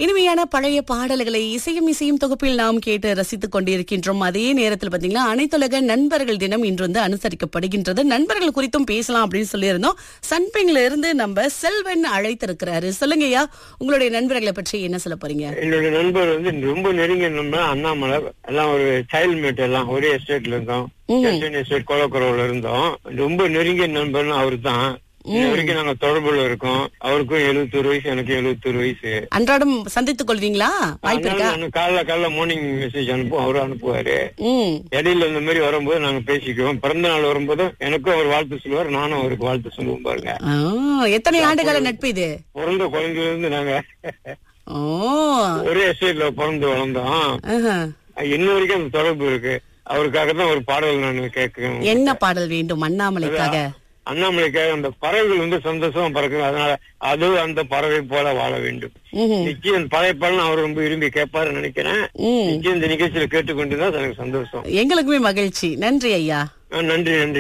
இனிமையான பழைய பாடல்களை இசையும் இசையும் தொகுப்பில் நாம் கேட்டு ரசித்துக் கொண்டிருக்கின்றோம் அதே நேரத்தில் பாத்தீங்கன்னா அனைத்துலக நண்பர்கள் தினம் இன்று வந்து அனுசரிக்கப்படுகின்றது நண்பர்கள் குறித்தும் பேசலாம் அப்படின்னு சொல்லியிருந்தோம் சன்பிங்ல இருந்து நம்ம செல்வன் அழைத்திருக்கிறாரு சொல்லுங்கய்யா உங்களுடைய நண்பர்களை பற்றி என்ன சொல்ல போறீங்க என்னுடைய நண்பர் வந்து ரொம்ப நெருங்கிய நண்பர் அண்ணாமலை எல்லாம் ஒரு சைல்ட் மேட் எல்லாம் ஒரே எஸ்டேட்ல இருந்தோம் சென்னை எஸ்டேட் கோலக்குறவுல இருந்தோம் ரொம்ப நெருங்கிய நண்பர்னு அவரு தான் இன்ன வரைக்கும் நாங்க தொடர்புல இருக்கோம் அவருக்கும் எழுபத்தொரு வயசு எனக்கும் எழுபத்தொரு வயசு அன்றாடம் சந்தித்துக் கொள்வீங்களா வாய்ப்பு அதனால இருக்கா நான் காலைல காலைல மார்னிங் மெசேஜ் அனுப்புவோம் அவரும் அனுப்புவாரு ம் இடையில இந்த மாதிரி வரும்போது நாங்க பேசிக்குவோம் பிறந்த நாள் வரும்போது எனக்கும் அவர் வாழ்த்து சொல்லுவார் நானும் அவருக்கு வாழ்த்து சொல்லுவோம் பாருங்க ஆ, எத்தனை ஆண்டுகால நட்பு இது பிறந்த குழந்தையில இருந்து நாங்க ஓ ஒரே எஸ்டேட்ல பிறந்து வளர்ந்தோம் ஆஹா. இன்ன வரைக்கும் அந்த தொடர்பு இருக்கு அவருக்காக தான் ஒரு பாடல் நான் கேட்கிறேன் என்ன பாடல் வேண்டும் அண்ணாமலைக்காக அண்ணாமலைக்காக அந்த பறவைகள் வந்து சந்தோஷமா பறக்குது அதனால அது அந்த பறவை போல வாழ வேண்டும் ம்ஹும். நிச்சயம் அந்த பழைய பாடல் அவர் ரொம்ப விரும்பி கேட்பாருன்னு நினைக்கிறேன் ம் நிச்சயம் இந்த நிகழ்ச்சியில கேட்டுக்கொண்டு தான் எனக்கு சந்தோஷம் எங்களுக்குமே மகிழ்ச்சி நன்றி ஐயா ஆ, நன்றி நன்றி